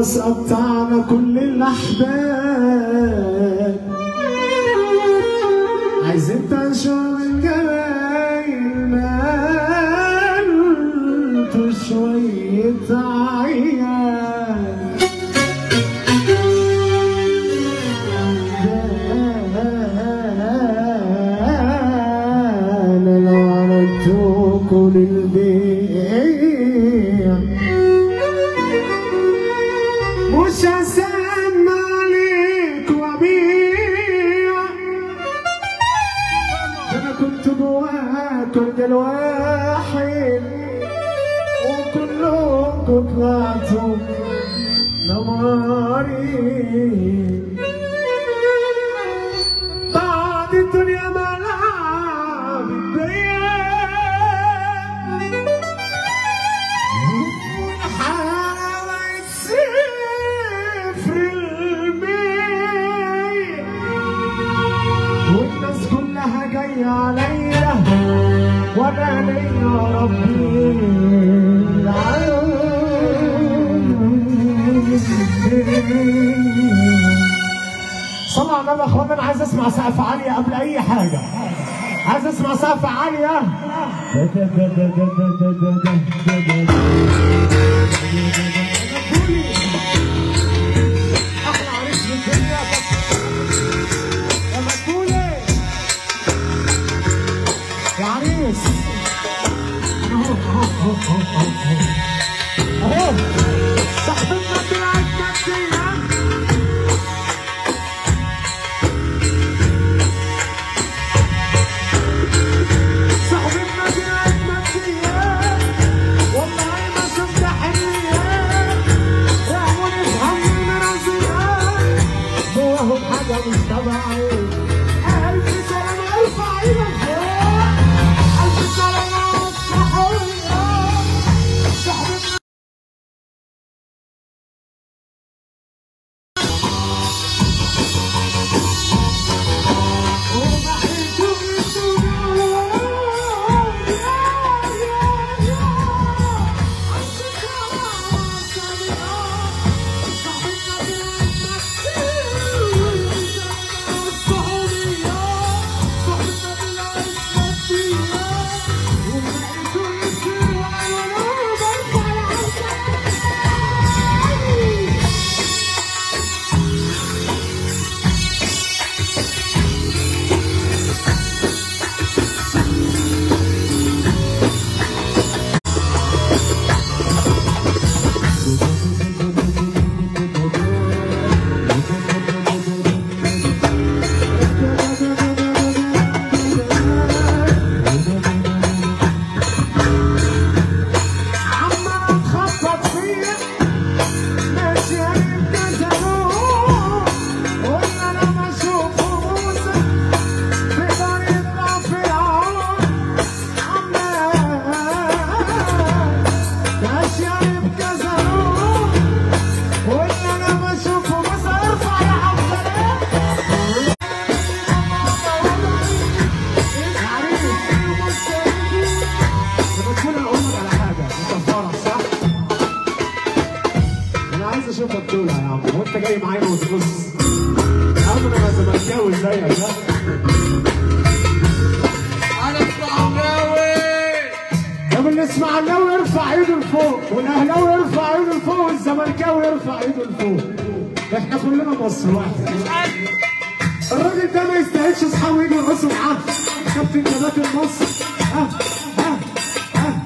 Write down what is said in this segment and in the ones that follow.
خلاص قطعنا كل الأحباب عايزين تعيشوا من جمايلنا انتوا شوية عيال أنا لو عرضتكوا للبيع مش هسمع عليك وبيع انا كنت جواكم الواحد وكلكم طلعتوا نماري بعد الدنيا ملعب والحلاوة صفر المية والناس كلها جاية عليا وانا ليا ربي العالمين. صلى على النبي يا اخوانا انا عايز اسمع سقف عاليه قبل اي حاجه عايز اسمع سقف عاليه احلى عريس في الدنيا يا مدبولي يا عريس اهو اهو اهو اهو اهو صاحبتنا طلعت نفسيا صاحبتنا طلعت نفسيا والله ما شفت حنيه راحوا نفهم من راسنا جواهم حاجه مش طبيعيه الف سلامه الف عينك فوق الف سلامه والصحويه صاحبتنا عمال تخبط فيا ماشي كذا وانا لما اشوفه موسى بيقدر يطلع في العمر عمال ماشي بكذا وانا لما اشوفه موسى ارفع يا عبد بتقول اقول لك على حاجه انت فرح صح؟ انا عايز اشوفك دول يا عم وانت جاي معايا وتبص يا عم انا زملكاوي زيك ها انا اسماعيلاوي طب الاسماعيلاوي يرفع ايده لفوق والاهلاوي يرفع ايده لفوق والزملكاوي يرفع ايده لفوق احنا كلنا مصر واحد الراجل ده ما يستاهلش اصحابه يجوا يرقصوا معاه كابتن كباتن مصر ها ها ها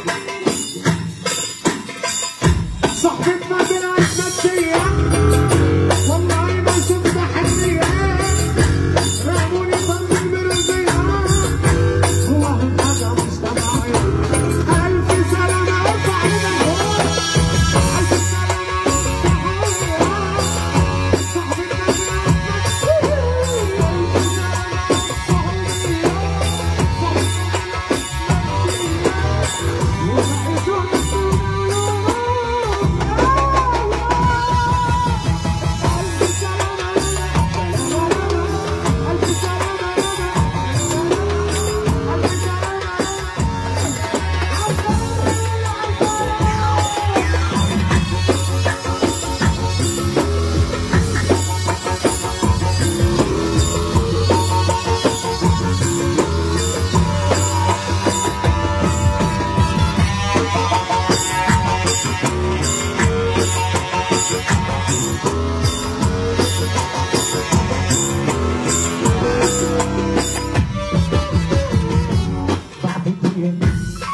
صاحبتنا طلعت مادية والله ما شفت حنية رموني ضمن المرضية هو حاجة مش طبيعية ألف سلامة ارفع ايدك فوق ألف سلامة صاحبتنا طلعت مادية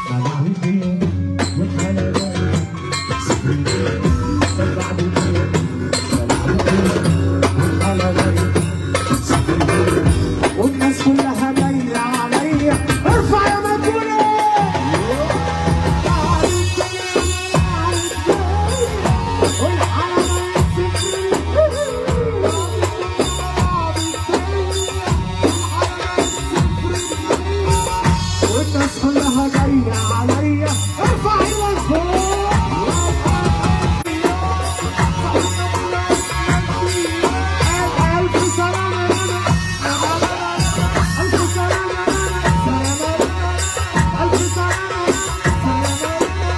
والناس كلها جاية عليا ارفع يا مجنون والناس كلها جاية عليا ارفع ايدك فوق ألف سلامة ألف سلامة ألف سلامة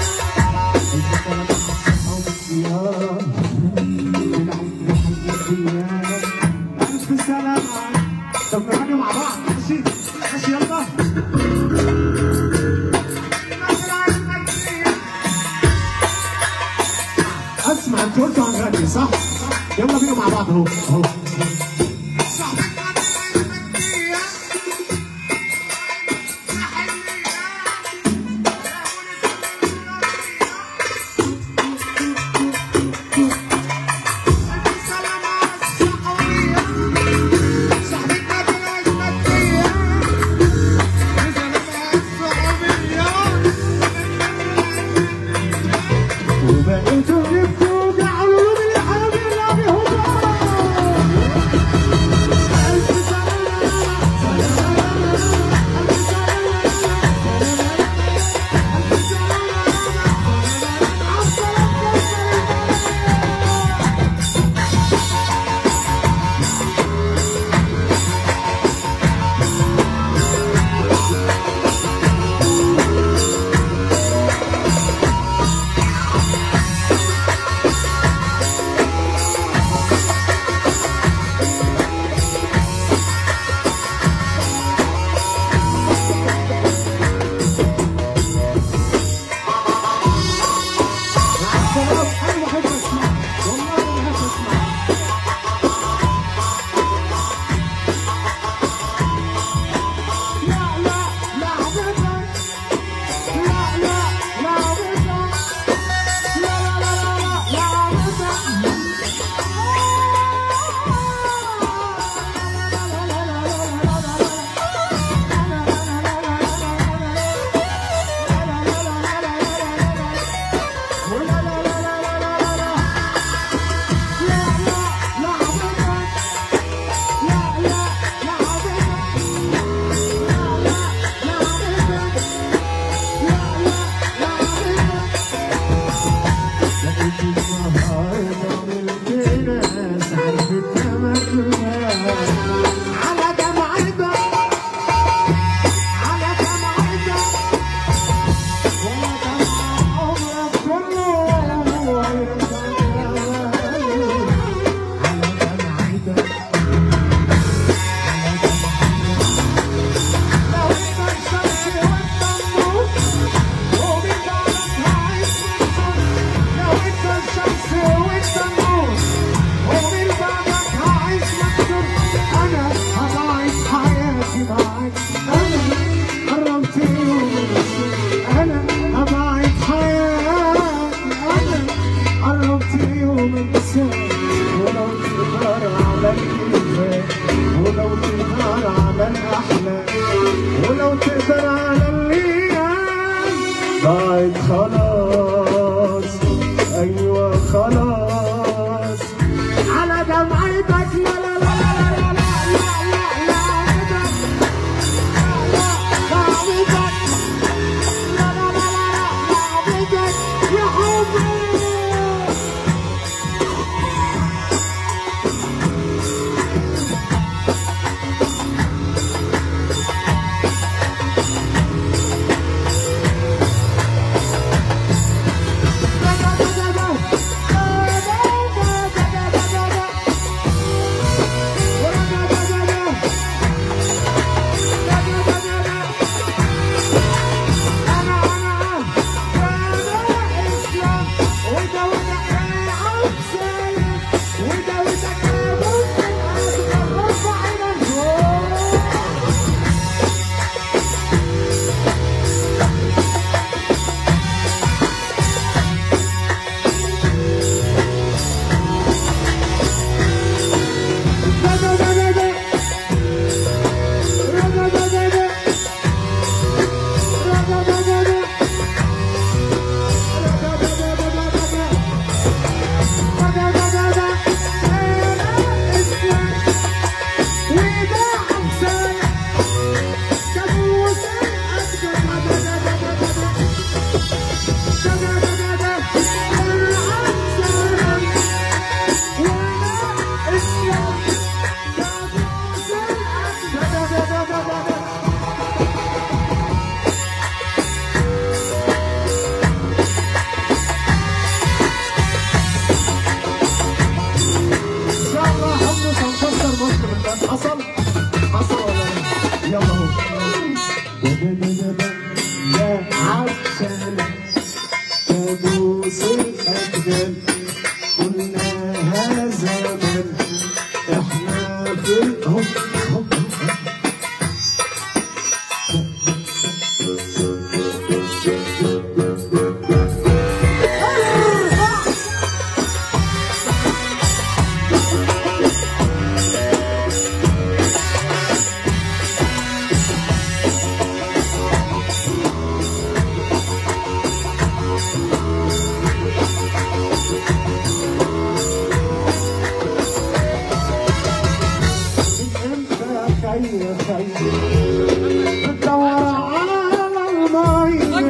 ألف سلامة طب نغني مع بعض ماشي ماشي يلا اسمع انت قلت هنغني صح؟ يلا بينا مع بعض اهو اهو وبقيتوا جبتوا جعلوا من الحبيب الابي هدى ألف سلامة السلام انا بحب اسمع والله بحب اسمع لا لا لا عبيطك لا لا لا عبيطك لا لا لا لا لا عبيطك على دمعتك على دمعتك ولا دمع عمرك كله على دمعتك لو انت الشمس وانت النور ومن بعدك عايش مبسوط لو انت الشمس وانت النور ومن بعدك عايش مبسوط انا هضاعف حياتي معاك انا قربت يوم انا هضاعف حياتي انا قربت يوم النساء ولو تقدر على الكفاية ولو تقدر على الاحلام ولو تقدر على الايام ضاعت خلاص ايوه خلاص على دمعتك لا لا لا لا لا لا لا لا عبدك لا لا لا عبدك لا لا لا لا لا عبدك يا حبي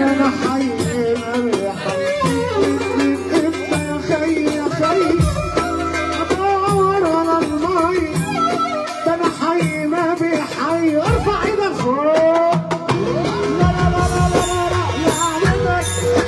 انا حي انا حي انت يا خي يا خي ادور على المي ده انا حي ما بيحي ارفع ايدك فوق لا لا لا لا لا لا يا عمك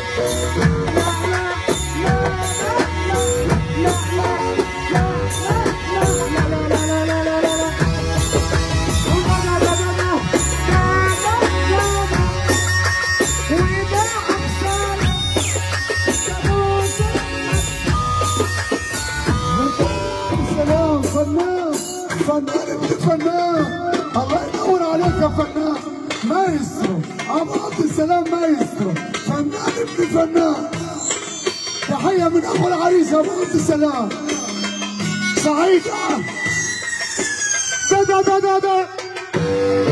سلام فنان فنان ابن فنان الله ينور عليك يا فنان مايسترو ابو عبد السلام مايسترو فنان ابن فنان تحيه من ابو العريس ابو عبد السلام سعيد ده ده ده ده ده